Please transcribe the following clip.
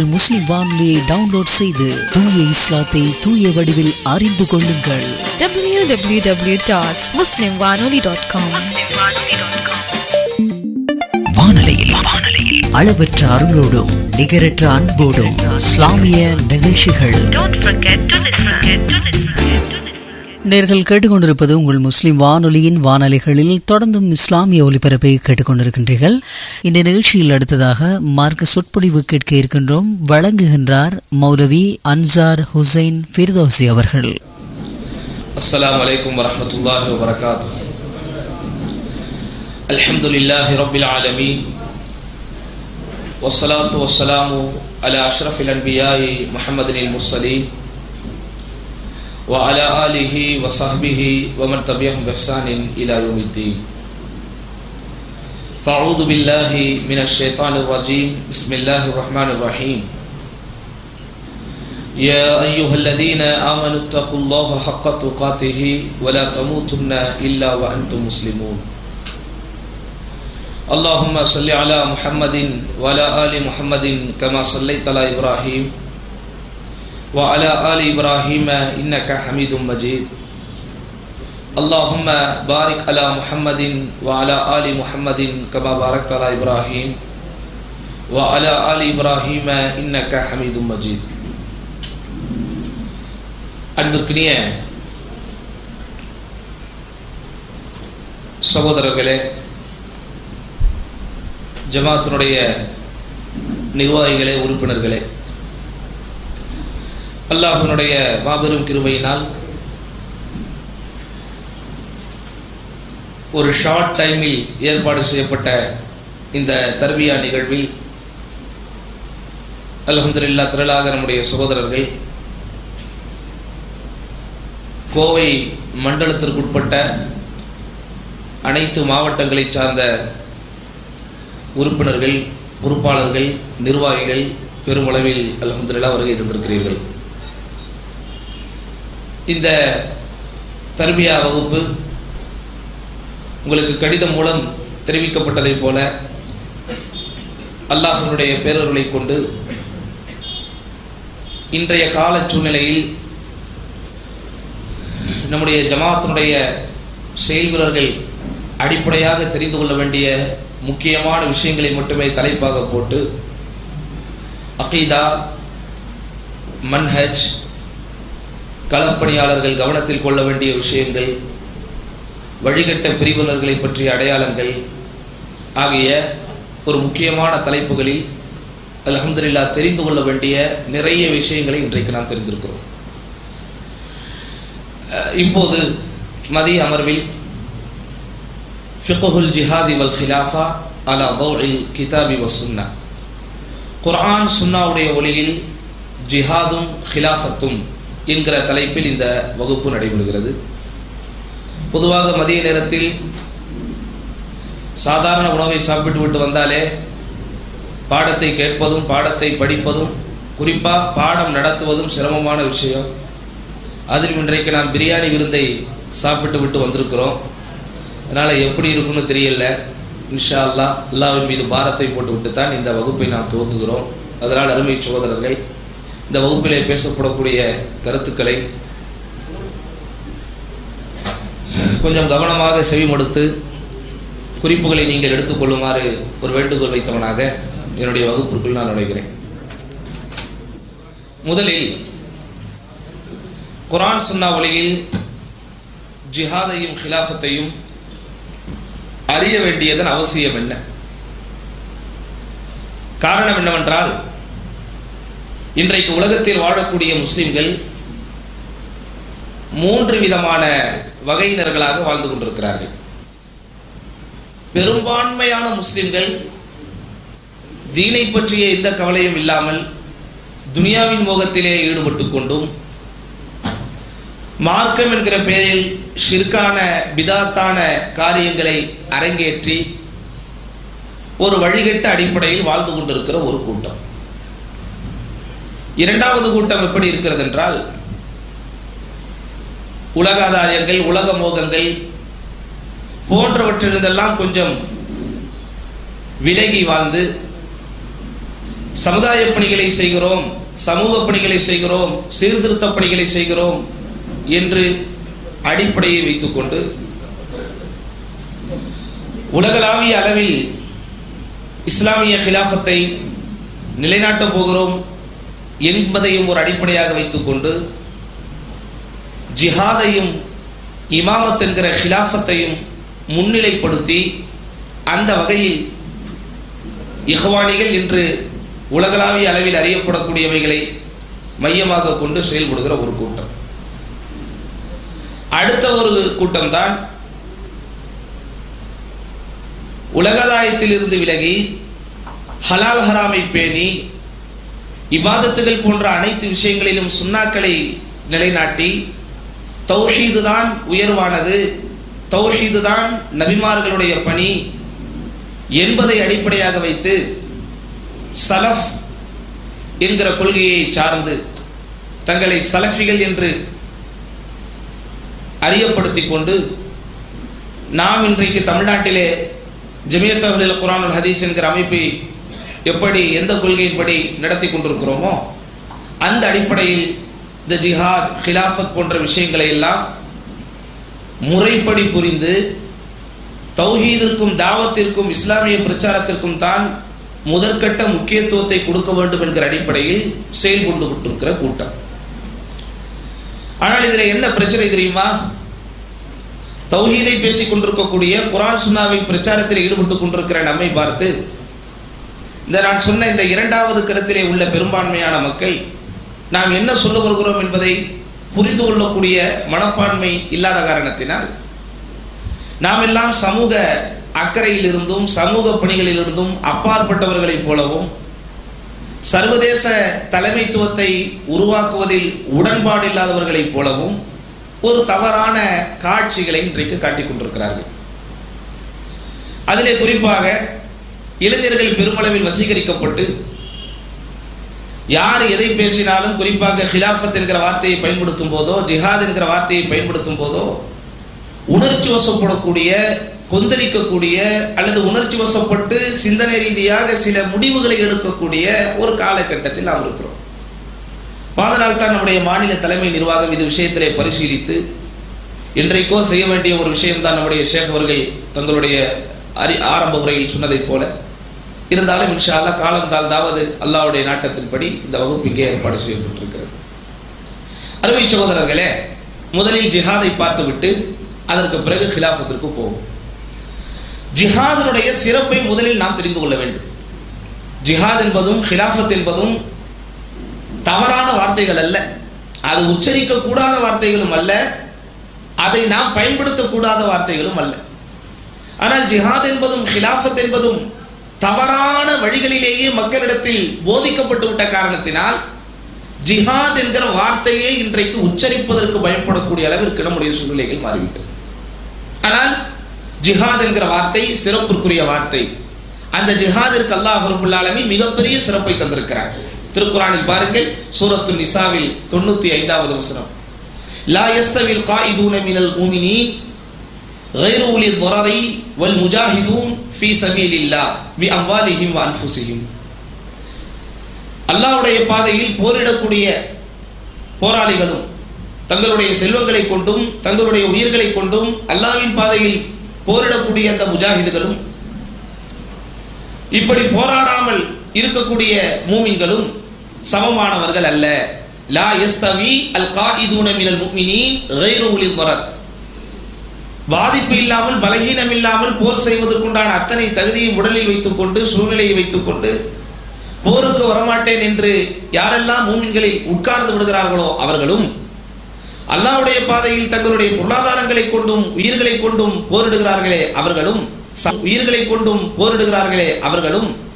உங்கள் முஸ்லிம் வானொலியை டவுன்லோட் செய்து தூய இஸ்லாத்தை தூய வடிவில் அறிந்து கொள்ளுங்கள் www.muslimwanoli.com வானொலியில் அளவற்ற அருளோடும் நிகரற்ற அன்போடும் இஸ்லாமிய நிகழ்ச்சிகள் நேர்கள் கேட்டுக்கொண்டிருப்பது உங்கள் முஸ்லிம் வானொலியின் வானொலிகளில் தொடர்ந்தும் இஸ்லாமிய ஒலிபரப்பை கேட்டுக்கொண்டிருக்கின்றீர்கள் இந்த நிகழ்ச்சியில் அடுத்ததாக மார்க்க சொற்பொழிவு கேட்க இருக்கின்றோம் வழங்குகின்றார் மௌலவி அன்சார் ஹுசைன் ஃபிர்தோசி அவர்கள் السلام عليكم ورحمة الله وبركاته الحمد لله رب العالمين والصلاة والسلام على أشرف الأنبياء محمد المرسلين وعلى آله وصحبه ومن تبعهم بإحسان إلى يوم الدين فأعوذ بالله من الشيطان الرجيم بسم الله الرحمن الرحيم يا أيها الذين آمنوا اتقوا الله حق تقاته ولا تموتن إلا وأنتم مسلمون اللهم صل على محمد وعلى آل محمد كما صليت على إبراهيم وعلى آل إبراهيم إنك حميد مجيد اللهم بارك على محمد وعلى آل محمد كما باركت على إبراهيم وعلى آل إبراهيم إنك حميد مجيد அன்பிற்கினிய சகோதரர்களே ஜமாத்தினுடைய நிர்வாகிகளே உறுப்பினர்களே அல்லாஹினுடைய மாபெரும் கிருபையினால் ஒரு ஷார்ட் டைமில் ஏற்பாடு செய்யப்பட்ட இந்த தர்பியா நிகழ்வில் அல்ஹம்துலில்லாஹ் திரளாக நம்முடைய சகோதரர்கள் கோவை மண்டலத்திற்குட்பட்ட அனைத்து மாவட்டங்களை சார்ந்த உறுப்பினர்கள் பொறுப்பாளர்கள் நிர்வாகிகள் பெருமளவில் அலமதுல்லா வருகை தந்திருக்கிறீர்கள் இந்த தர்பியா வகுப்பு உங்களுக்கு கடிதம் மூலம் தெரிவிக்கப்பட்டதைப் போல அல்லாஹனுடைய பேரருளை கொண்டு இன்றைய கால சூழ்நிலையில் நம்முடைய ஜமாத்தினுடைய செயல் வீரர்கள் அடிப்படையாக தெரிந்து கொள்ள வேண்டிய முக்கியமான விஷயங்களை மட்டுமே தலைப்பாக போட்டு அகீதா மன்ஹஜ் களப்பணியாளர்கள் கவனத்தில் கொள்ள வேண்டிய விஷயங்கள் வழிகட்ட பிரிவினர்களை பற்றிய அடையாளங்கள் ஆகிய ஒரு முக்கியமான தலைப்புகளில் அல்ஹம்துலில்லா தெரிந்து கொள்ள வேண்டிய நிறைய விஷயங்களை இன்றைக்கு நாம் தெரிந்திருக்கிறோம் இப்போது மதிய அமர்வில் ஃபிகுல் ஜிஹாதி வல் ஹிலாஃபா அலா தௌஇல் கிதாபி வ சுன்னா குர்ஆன் சுன்னாவுடைய ஒளியில் ஜிஹாதும் ஹிலாஃபத்தும் என்கிற தலைப்பில் இந்த வகுப்பு நடைபெறுகிறது பொதுவாக மதிய நேரத்தில் சாதாரண உணவை சாப்பிட்டு விட்டு வந்தாலே பாடத்தை கேட்பதும் பாடத்தை படிப்பதும் குறிப்பாக பாடம் நடத்துவதும் சிரமமான விஷயம் அதில் இன்றைக்கு நாம் பிரியாணி விருந்தை சாப்பிட்டு விட்டு வந்திருக்கிறோம் அதனால் எப்படி இருக்குன்னு தெரியல இன்ஷா அல்லா அல்லாவின் மீது பாரத்தை போட்டு விட்டு தான் இந்த வகுப்பை நாம் துவங்குகிறோம் அதனால் அருமை சகோதரர்கள் இந்த வகுப்பிலே பேசப்படக்கூடிய கருத்துக்களை கொஞ்சம் கவனமாக செவிமடுத்து குறிப்புகளை நீங்கள் எடுத்துக்கொள்ளுமாறு ஒரு வேண்டுகோள் வைத்தவனாக என்னுடைய வகுப்பிற்குள் நான் நுழைகிறேன் முதலில் குரான் சுன்னா ஒளியில் ஜிஹாதையும் ஹிலாஃபத்தையும் அறிய வேண்டியதன் அவசியம் என்ன காரணம் என்னவென்றால் இன்றைக்கு உலகத்தில் வாழக்கூடிய முஸ்லிம்கள் மூன்று விதமான வகையினர்களாக வாழ்ந்து கொண்டிருக்கிறார்கள் பெரும்பான்மையான முஸ்லிம்கள் தீனை பற்றிய எந்த கவலையும் இல்லாமல் துனியாவின் மோகத்திலே ஈடுபட்டு கொண்டும் மார்க்கம் என்கிற பெயரில் ஷிர்கான பிதாத்தான காரியங்களை அரங்கேற்றி ஒரு வழிகட்ட அடிப்படையில் வாழ்ந்து கொண்டிருக்கிற ஒரு கூட்டம் இரண்டாவது கூட்டம் எப்படி இருக்கிறது என்றால் உலகாதாரியங்கள் உலக மோகங்கள் போன்றவற்றிலிருந்தெல்லாம் கொஞ்சம் விலகி வாழ்ந்து சமுதாய பணிகளை செய்கிறோம் சமூக பணிகளை செய்கிறோம் சீர்திருத்த பணிகளை செய்கிறோம் என்று அடிப்படையை வைத்துக்கொண்டு உலகளாவிய அளவில் இஸ்லாமிய கிலாஃபத்தை நிலைநாட்டப் போகிறோம் என்பதையும் ஒரு அடிப்படையாக வைத்துக்கொண்டு ஜிஹாதையும் இமாமத் என்கிற ஹிலாஃபத்தையும் முன்னிலைப்படுத்தி அந்த வகையில் இஹ்வானிகள் என்று உலகளாவிய அளவில் அறியப்படக்கூடியவைகளை மையமாக கொண்டு செயல்படுகிற ஒரு கூட்டம் அடுத்த ஒரு கூட்டம்தான் உலகதாயத்திலிருந்து விலகி ஹலால் ஹராமை பேணி இபாதத்துகள் போன்ற அனைத்து விஷயங்களிலும் சுண்ணாக்களை நிலைநாட்டி தௌஹீது தான் உயர்வானது தௌஹீது தான் நபிமார்களுடைய பணி என்பதை அடிப்படையாக வைத்து சலஃப் என்கிற கொள்கையை சார்ந்து தங்களை சலஃபிகள் என்று அறியப்படுத்திக் கொண்டு நாம் இன்றைக்கு தமிழ்நாட்டிலே ஜமியத் அஹ்லுல் குரானுல் ஹதீஸ் என்கிற அமைப்பை எப்படி எந்த கொள்கையின்படி நடத்தி கொண்டிருக்கிறோமோ அந்த அடிப்படையில் இந்த ஜிஹாத் கிலாஃபத் போன்ற விஷயங்களை எல்லாம் முறைப்படி புரிந்து தௌஹீதிற்கும் தாவத்திற்கும் இஸ்லாமிய பிரச்சாரத்திற்கும் தான் முதற்கட்ட முக்கியத்துவத்தை கொடுக்க வேண்டும் என்கிற அடிப்படையில் செயல்பட்டு கொண்டிருக்கிற கூட்டம் ஆனால் இதில் என்ன பிரச்சனை தெரியுமா தௌஹீதை பேசிக் கொண்டிருக்கக்கூடிய குரான் சுன்னாவின் பிரச்சாரத்தில் ஈடுபட்டு கொண்டிருக்கிற நம்மை பார்த்து இந்த நான் சொன்ன இந்த இரண்டாவது கருத்திலே உள்ள பெரும்பான்மையான மக்கள் நாம் என்ன சொல்ல வருகிறோம் என்பதை புரிந்து கொள்ளக்கூடிய மனப்பான்மை இல்லாத காரணத்தினால் நாம் எல்லாம் சமூக அக்கறையிலிருந்தும் சமூக பணிகளிலிருந்தும் அப்பாற்பட்டவர்களைப் போலவும் சர்வதேச தலைமைத்துவத்தை உருவாக்குவதில் உடன்பாடு இல்லாதவர்களைப் போலவும் ஒரு தவறான காட்சிகளை இன்றைக்கு காட்டிக் கொண்டிருக்கிறார்கள் அதிலே குறிப்பாக இளைஞர்கள் பெருமளவில் வசீகரிக்கப்பட்டு யார் எதை பேசினாலும் குறிப்பாக ஹிலாஃபத் என்கிற வார்த்தையை பயன்படுத்தும் போதோ ஜிஹாத் என்கிற வார்த்தையை பயன்படுத்தும் போதோ உணர்ச்சி வசப்படக்கூடிய கொந்தளிக்கக்கூடிய அல்லது உணர்ச்சி வசப்பட்டு சிந்தனை ரீதியாக சில முடிவுகளை எடுக்கக்கூடிய ஒரு காலகட்டத்தில் நாம் இருக்கிறோம் அதனால் தான் நம்முடைய மாநில தலைமை நிர்வாகம் இது விஷயத்திலே பரிசீலித்து இன்றைக்கோ செய்ய வேண்டிய ஒரு விஷயம்தான் நம்முடைய ஷேக் அவர்கள் தங்களுடைய அறி ஆரம்ப உரையில் சொன்னதைப் போல இருந்தாலும் இன்ஷா அல்லா காலம் தாழ்ந்தாவது அல்லாவுடைய நாட்டத்தின்படி இந்த வகுப்பு இங்கே ஏற்பாடு செய்யப்பட்டிருக்கிறது அருமை சகோதரர்களே முதலில் ஜிஹாதை பார்த்துவிட்டு அதற்கு பிறகு ஹிலாஃபத்திற்கு போவோம் ஜிஹாதினுடைய சிறப்பை முதலில் நாம் தெரிந்து கொள்ள வேண்டும் ஜிஹாத் என்பதும் ஹிலாஃபத் என்பதும் தவறான வார்த்தைகள் அல்ல அது உச்சரிக்க கூடாத வார்த்தைகளும் அல்ல அதை நாம் பயன்படுத்தக்கூடாத வார்த்தைகளும் அல்ல ஆனால் ஜிஹாத் என்பதும் ஹிலாஃபத் என்பதும் தவறான வழிகளிலேயே மக்களிடத்தில் போதிக்கப்பட்டு விட்ட காரணத்தினால் ஜிஹாத் என்கிற வார்த்தையை இன்றைக்கு உச்சரிப்பதற்கு பயன்படக்கூடிய அளவிற்கு நம்முடைய சூழ்நிலைகள் மாறிவிட்டது ஆனால் ஜிஹாத் என்கிற வார்த்தை சிறப்பிற்குரிய வார்த்தை அந்த ஜிஹாதிற்கு அல்லாஹ் ரபுல்லாலமி மிகப்பெரிய சிறப்பை தந்திருக்கிறார் திருக்குறானில் பாருங்கள் சூரத்து நிசாவில் தொண்ணூத்தி ஐந்தாவது வசனம் லா யஸ்தவில் காயிதூன மினல் மூமினீன் غير أولي الضرر والمجاهدون في سبيل الله بأموالهم وأنفسهم அல்லாஹ்வுடைய பாதையில் போரிடக்கூடிய போராளிகளும் தங்களுடைய செல்வங்களை கொண்டும் தங்களுடைய உயிர்களை கொண்டும் அல்லாஹ்வின் பாதையில் போரிடக்கூடிய அந்த முஜாஹிதுகளும் இப்படி போராடாமல் இருக்கக்கூடிய மூமின்களும் சமமானவர்கள் அல்ல லா யஸ்தவி அல் காயிதூன மினல் முஃமினீன் கைரு உலில் தரர் பாதிப்பு இல்லாமல் பலகீனம் இல்லாமல் போர் செய்வதற்குண்டான அத்தனை தகுதியும் உடலில் வைத்துக்கொண்டு சூழ்நிலையை வைத்துக்கொண்டு போருக்கு வரமாட்டேன் என்று யாரெல்லாம் மூமின்களில் உட்கார்ந்து விடுகிறார்களோ அவர்களும் அல்லாஹ்வுடைய பாதையில் தங்களுடைய பொருளாதாரங்களை கொண்டும் உயிர்களை கொண்டும் போரிடுகிறார்களே அவர்களும் உயிர்களை கொண்டும் போரிடுகிறார்களே அவர்களும்